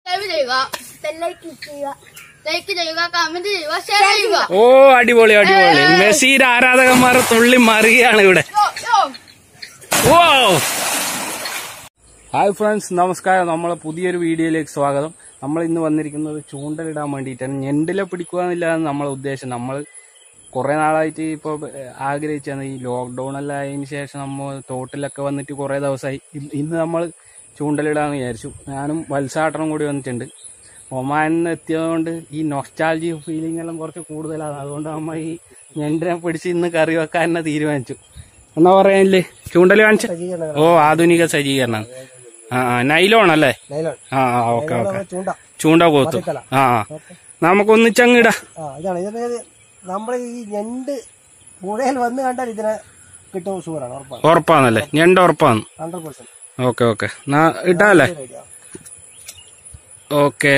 Subscribe ചെയ്യുക ബെല്ലൈക്ക് click ചെയ്യുക ലൈക്ക് ചെയ്യുക കമന്റ് ചെയ്യുക ഷെയർ ചെയ്യുക ഓ അടിപൊളി അടിപൊളി മെസ്സിയുടെ ആരാധകന്മാർ തുള്ളി മറിയാണ് ഇവിടെ യോ, യോ. ഓ ഹായ് ഫ്രണ്ട്സ് നമസ്കാരം നമ്മളെ പുതിയൊരു വീഡിയോയിലേക്ക് സ്വാഗതം നമ്മൾ ഇന്ന് വന്നിരിക്കുന്നത് ചൂണ്ടലിടാൻ വേണ്ടിയിട്ടാണ് ഞണ്ടിലെ പിടിക്കുക എന്നില്ലാണ് നമ്മളെ ഉദ്ദേശം നമ്മൾ കുറേ നാളായിട്ട് ഇപ്പോൾ ആഗ്രഹിച്ചാണ് ഈ ലോക്ക്ഡൗൺ എല്ലാം ആയതിനു ശേഷം നമ്മൾ തോട്ടിലൊക്കെ വന്നിട്ട് കുറേ ദിവസമായി ഇ- ഇന്ന് നമ്മൾ ചൂണ്ടലിടാന്ന് വിചാരിച്ചു ഞാനും വത്സാട്ടനും കൂടി വന്നിട്ടുണ്ട് ഒമാനിൽ നിന്ന് എത്തിയതുകൊണ്ട് ഈ നൊസ്റ്റാൾജി ഫീലിംഗ് എല്ലാം കുറച്ച് കൂടുതലാണ് അതുകൊണ്ട് നമ്മൾ ഈ ഞണ്ടിനെ പിടിച്ച് ഇന്ന് കറി വെക്കാൻ തന്നെ തീരുമാനിച്ചു എന്നാ പറയാനില്ലേ ചൂണ്ടൽ കാണിച്ച ഓ ആധുനിക സജ്ജീകരണം ആ ആ നൈലോൺ അല്ലേ നൈലോൺ ആ ആ ഓക്കെ ഓക്കെ ചൂണ്ട ചൂണ്ട കോത്തു ആ ആ നമുക്കൊന്നിച്ചങ്ങിടാ ആ ഇതാണ് ഇതിന് നമ്മൾ ഈ ഞണ്ട് പുഴയിൽ വന്ന് കണ്ടാൽ ഇതിനെ കിട്ടും ഷുവറാണ് ഉറപ്പാണ് ഉറപ്പാന്നല്ലേ ഞണ്ട് ഉറപ്പാന്ന് ഹൺഡ്രഡ് പെർസെന്റ് ഓക്കെ ഓക്കെ ഇട്ടാല്ലേ ഓക്കെ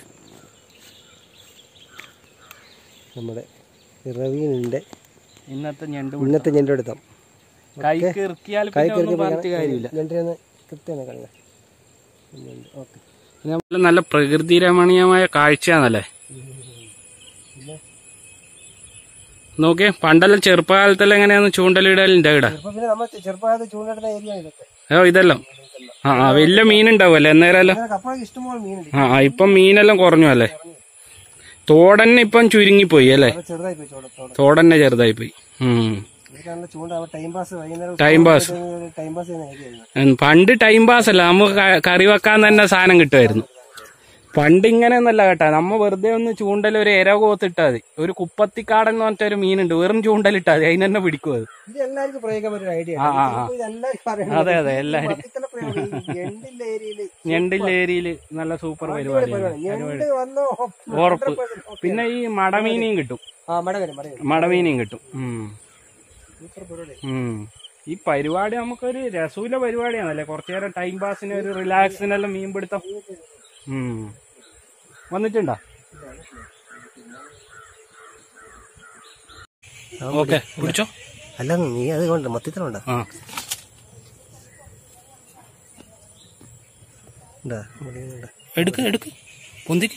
നമ്മുടെ റവീനുണ്ട് ഇന്നത്തെ ഞണ്ട് ഇന്നത്തെ ഞണ്ട് എടുത്താം കൈക്ക് ഇറുക്കിയാൽ കൈ പിന്നെ ഒന്നും പറഞ്ഞിട്ട് കാര്യമില്ല ഞണ്ടിനെ കൃത്യമാണ് കളയുക ഓക്കെ പിന്നെ നല്ല പ്രകൃതി രമണീയമായ കാഴ്ചയാണല്ലേ നോക്കിയേ പണ്ടെല്ലാം ചെറുപ്പകാലത്തെല്ലാം എങ്ങനെയാന്ന് ചൂണ്ടലിടലിന്റെ ഇവിടെ ഇപ്പൊ പിന്നെ നമ്മൾ ചെറുപ്പകാലത്ത് ചൂണ്ടിടുന്ന ഏരിയ ഇതൊക്കെ ഓ ഇതെല്ലാം ആ ആ വലിയ മീനുണ്ടാവുമല്ലേ അന്നേരമല്ലോ ഇതിനൊക്കെ അപ്പോഴേക്ക് ഇഷ്ടംപോലെ മീനുണ്ട് ആ ആ ഇപ്പം മീനെല്ലാം കുറഞ്ഞു അല്ലേ തോടന്നെ ഇപ്പം ചുരുങ്ങിപ്പോയി അല്ലേ അത് ചെറുതായി പോയി ചോടത്തോടെ തോടന്നെ ചെറുതായി പോയി ഉം ഇതൊക്കെയാണല്ലോ ചൂണ്ട ടൈം പാസ് വൈകുന്നേരം ടൈം പാസ് ടൈം പാസ് ചെയ്യുന്ന ഏരിയ ആയിരുന്നു ഉം, പണ്ട് ടൈം പാസ് അല്ല നമുക്ക് ക- കറി വെക്കാൻ തന്നെ സാധനം കിട്ടുമായിരുന്നു പണ്ട് ഇങ്ങനെയൊന്നല്ല കേട്ടാ നമ്മ വെറുതെ ഒന്ന് ചൂണ്ടൽ ഒരു ഇര കോത്തിട്ടാ മതി ഒരു കുപ്പത്തിക്കാടൻ എന്ന് പറഞ്ഞിട്ട് ഒരു മീനുണ്ട് വെറും ചൂണ്ടലിട്ടാ മതി അതിന് തന്നെ പിടിക്കും അത് ഇത് എല്ലാവർക്കും പ്രയോഗിക്കാൻ പറ്റിയ ഐഡിയ ആ, ആ, ആ. ഇത് എല്ലാവർക്കും അറിയണം അതെ അതെ എല്ലാരും മത്തിക്കല പ്രയോഗം ഈ ഞണ്ടിന്റെ ഏരിയയില് ഞണ്ടിന്റെ ഏരിയയില് നല്ല സൂപ്പർ പരിപാടിയാണ് ഞണ്ട് വന്നോ ഉറപ്പ് പിന്നെ ഈ മടമീനെയും കിട്ടും ആ മട വരും മട വരും മടമീനെയും കിട്ടും ഉം. സൂപ്പർ പരിപാടി ഉം. ഈ പരിപാടി നമുക്കൊരു രസൂല പരിപാടിയാണല്ലേ കുറച്ചു നേരം ടൈം പാസിന് ഒരു റിലാക്സിനെല്ലാം മീൻ പിടുത്തം ഉം. വന്നിട്ടുണ്ടോ ഓക്കെ പിടിച്ചോ അല്ല നീ അത് കൊണ്ട് മത്തിത്തലുണ്ടോ ആ ഉണ്ടാ മുടിയുണ്ട്. എടുക്ക് എടുക്ക് പൊന്തിക്ക്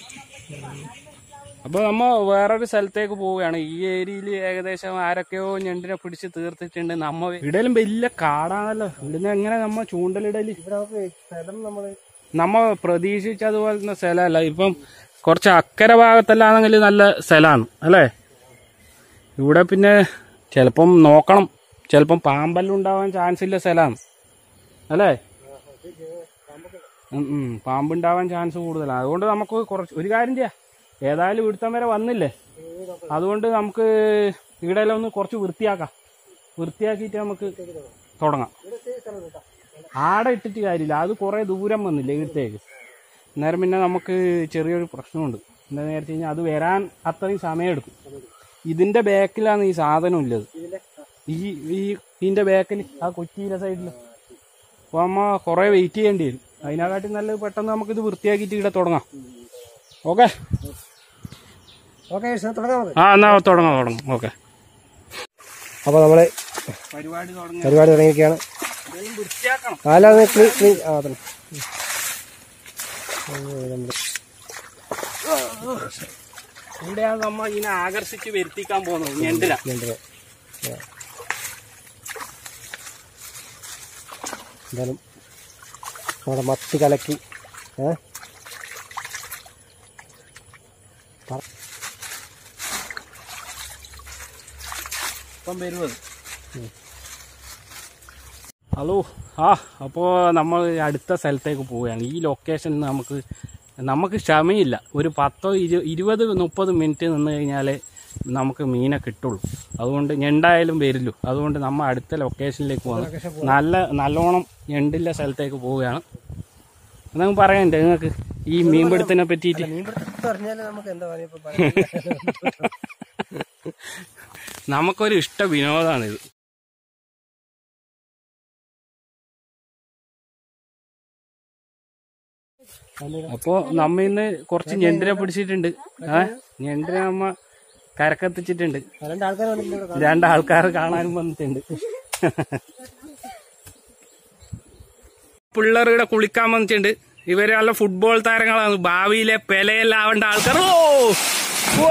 അപ്പൊ നമ്മ വേറൊരു സ്ഥലത്തേക്ക് പോവുകയാണ് ഈ ഏരിയയിൽ ഏകദേശം ആരൊക്കെയോ ഞണ്ടിനെ പിടിച്ച് തീർത്തിട്ടുണ്ട് നമ്മ ഇടയിലും വലിയ കാടാണല്ലോ ഇവിടുന്ന് എങ്ങനെ നമ്മ ചൂണ്ടലിടല് ഇവിടെ നമുക്ക് സ്ഥലം നമ്മള് നമ്മ പ്രതീക്ഷിച്ച അതുപോലത്തെ സ്ഥലമല്ല ഇപ്പം കുറച്ച് അക്കര ഭാഗത്തെല്ലാണെങ്കിൽ നല്ല സ്ഥലമാണ് അല്ലേ ഇവിടെ പിന്നെ ചിലപ്പം നോക്കണം ചിലപ്പം പാമ്പെല്ലാം ഉണ്ടാവാൻ ചാൻസ് ഇല്ല സ്ഥലമാണ് അല്ലേ ഉം, ഉം. പാമ്പുണ്ടാവാൻ ചാൻസ് കൂടുതലാണ് അതുകൊണ്ട് നമുക്ക് കുറച്ച് ഒരു കാര്യം ചെയ്യാം ഏതായാലും ഇവിടുത്തെ വരെ വന്നില്ലേ അതുകൊണ്ട് നമുക്ക് ഇവിടെ എല്ലാം ഒന്ന് കുറച്ച് വൃത്തിയാക്കാം വൃത്തിയാക്കിയിട്ട് നമുക്ക് തുടങ്ങാം ആടെ ഇട്ടിട്ട് കാര്യമില്ല അത് കുറേ ദൂരം വന്നില്ലേ ഇവിടത്തേക്ക് അന്നേരം പിന്നെ നമുക്ക് ചെറിയൊരു പ്രശ്നമുണ്ട് എന്താണെന്ന് വെച്ച് കഴിഞ്ഞാൽ അത് വരാൻ അത്രയും സമയമെടുക്കും ഇതിന്റെ ബാക്കിലാണ് ഈ സാധനം ഉള്ളത് ഈ ഈ ഇതിന്റെ ബാക്കിൽ ആ കൊച്ചിയിലെ സൈഡിൽ അപ്പോൾ അമ്മ കുറേ വെയിറ്റ് ചെയ്യേണ്ടി വരും അതിനെക്കാട്ടി നല്ലത് പെട്ടെന്ന് നമുക്കിത് വൃത്തിയാക്കിയിട്ട് ഇവിടെ തുടങ്ങാം ഓക്കെ ഓക്കെ തുടങ്ങാൻ മതി ആ എന്നാ തുടങ്ങാം തുടങ്ങാം ഓക്കെ അപ്പൊ നമ്മള് പരിപാടി തുടങ്ങി പരിപാടി തുടങ്ങിയിരിക്കുകയാണ് വൃത്തിയാക്കണം കാലാന്ന് ക്ലീൻ ക്ലീൻ ആ തന്നെ ഉം, നമ്മള് ഇവിടെയാണ് നമ്മ ഇതിനെ ആകർഷിച്ച് വരുത്തിക്കാൻ പോകുന്നത് ഞണ്ടില ഞണ്ടിനെ. ആ. എന്തായാലും നമ്മുടെ മത്തി കലക്കി ഏ ഇപ്പം വരുന്നത് ഹലോ ആ അപ്പോൾ നമ്മൾ അടുത്ത സ്ഥലത്തേക്ക് പോവുകയാണ് ഈ ലൊക്കേഷനിൽ നമുക്ക് നമുക്ക് ക്ഷമയില്ല ഒരു പത്തോ ഇരു ഇരുപത് മുപ്പത് മിനിറ്റ് നിന്ന് കഴിഞ്ഞാൽ നമുക്ക് മീനെ കിട്ടുള്ളൂ അതുകൊണ്ട് ഞണ്ടായാലും വരില്ലു അതുകൊണ്ട് നമ്മൾ അടുത്ത ലൊക്കേഷനിലേക്ക് പോകണം നല്ല നല്ലോണം ഞണ്ടില്ല സ്ഥലത്തേക്ക് പോവുകയാണ് എന്നങ്ങ് പറയാനുണ്ട് നിങ്ങൾക്ക് ഈ മീൻപിടുത്തത്തിനെ പറ്റിയിട്ട് മീൻ പിടുത്തം പറഞ്ഞാല് നമുക്ക് എന്താ പറയുക ഇപ്പൊ പറയാൻ നമുക്കൊരു ഇഷ്ട വിനോദമാണിത് അപ്പോ നമ്മ ഇന്ന് കുറച്ച് ഞണ്ടിനെ പിടിച്ചിട്ടുണ്ട് ഏ ഞണ്ടിനെ നമ്മ കരക്കെത്തിച്ചിട്ടുണ്ട് രണ്ട് ആൾക്കാർ വന്നിട്ടുണ്ട് ഇവിടെ. രണ്ടാൾക്കാർ കാണാനും വന്നിട്ടുണ്ട് പിള്ളേർ ഇവിടെ കുളിക്കാൻ വന്നിട്ടുണ്ട് ഇവര് നല്ല ഫുട്ബോൾ താരങ്ങളാണ് ഭാവിയിലെ പെലയെല്ലാം ആവേണ്ട ആൾക്കാർ ഓ ഓ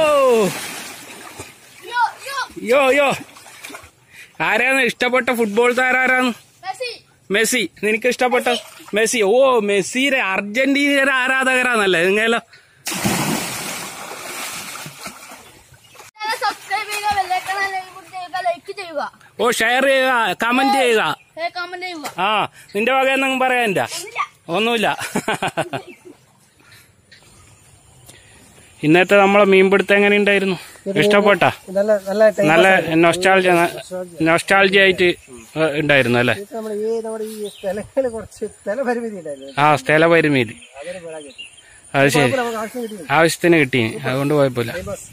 യോ യോ യോ യോ ആരാണ് ഇഷ്ടപ്പെട്ട ഫുട്ബോൾ താരം ആരാണ് മെസ്സി മെസ്സി നിനക്ക് ഇഷ്ടപ്പെട്ട മെസ്സി ഓ മെസ്സിയുടെ അർജന്റീനയുടെ ആരാധകരാണല്ലേ നിങ്ങളോ സബ്സ്ക്രൈബ് ചെയ്യുക ബെല്ലൈക്കൺ ചെയ്യുക ലൈക്ക് ചെയ്യുക ഓ ഷെയർ ചെയ്യുക കമന്റ് ചെയ്യുക കമന്റ് ചെയ്യുക ആ നിന്റെ വക എന്തെങ്കിലും പറയാൻ ഒന്നുമില്ല ഒന്നുമില്ല ഇന്നത്തെ നമ്മളെ മീൻപിടുത്തം എങ്ങനെ ഉണ്ടായിരുന്നു ഇഷ്ടപ്പെട്ട നല്ല നല്ല ടൈം നല്ല നൊസ്റ്റാൾജി നൊസ്റ്റാൾജി ആയിട്ട് ഏ, ഉണ്ടായിരുന്നു അല്ലേ നമ്മുടെ ഈ നമ്മുടെ ഈ സ്ഥലങ്ങൾ കുറച്ച് സ്ഥലപരിമിതി ഉണ്ടായിരുന്നു ആ സ്ഥല പരിമിതി അതൊരു വിള കിട്ടി അത് ശരി നമുക്ക് ആവശ്യം കിട്ടി ആവശ്യത്തിന് കിട്ടി അതുകൊണ്ട് കുഴപ്പമില്ല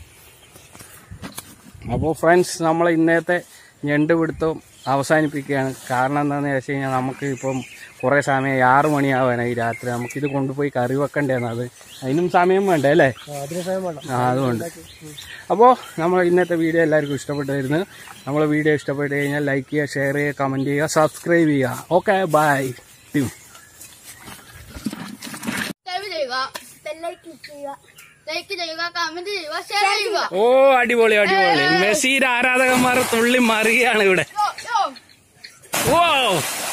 അപ്പോൾ ഫ്രണ്ട്സ് നമ്മൾ ഇന്നത്തെ ഞണ്ട് പിടുത്തം അവസാനിപ്പിക്കുകയാണ് കാരണം എന്താണെന്ന് വെച്ച് കഴിഞ്ഞാൽ നമുക്ക് ഇപ്പം കുറേ സമയം ആറ് മണിയാവാനായി രാത്രി നമുക്കിത് കൊണ്ടുപോയി കറി വെക്കണ്ടേന്ന് അത് അതിനും സമയം വേണ്ടേ അല്ലേ അതിന് സമയം വേണം ആ അതുകൊണ്ട് അപ്പോൾ നമ്മൾ ഇന്നത്തെ വീഡിയോ എല്ലാവർക്കും ഇഷ്ടപ്പെട്ടായിരുന്നു നമ്മളെ വീഡിയോ ഇഷ്ടപ്പെട്ട് കഴിഞ്ഞാൽ ലൈക്ക് ചെയ്യുക ഷെയർ ചെയ്യുക കമൻറ്റ് ചെയ്യുക സബ്സ്ക്രൈബ് ചെയ്യുക ഓക്കെ ബൈ ടീം സബ്സ്ക്രൈബ് ചെയ്യുക ബെല്ലൈക്കൺ ചെയ്യുക ലൈക്ക് ചെയ്യുക കമന്റ് ചെയ്യുക ഷെയർ ചെയ്യുക ഓ അടിപൊളി അടിപൊളി മെസ്സിയുടെ ആരാധകന്മാർ തുള്ളി മറിയാണ് ഇവിടെ യോ യോ ഓ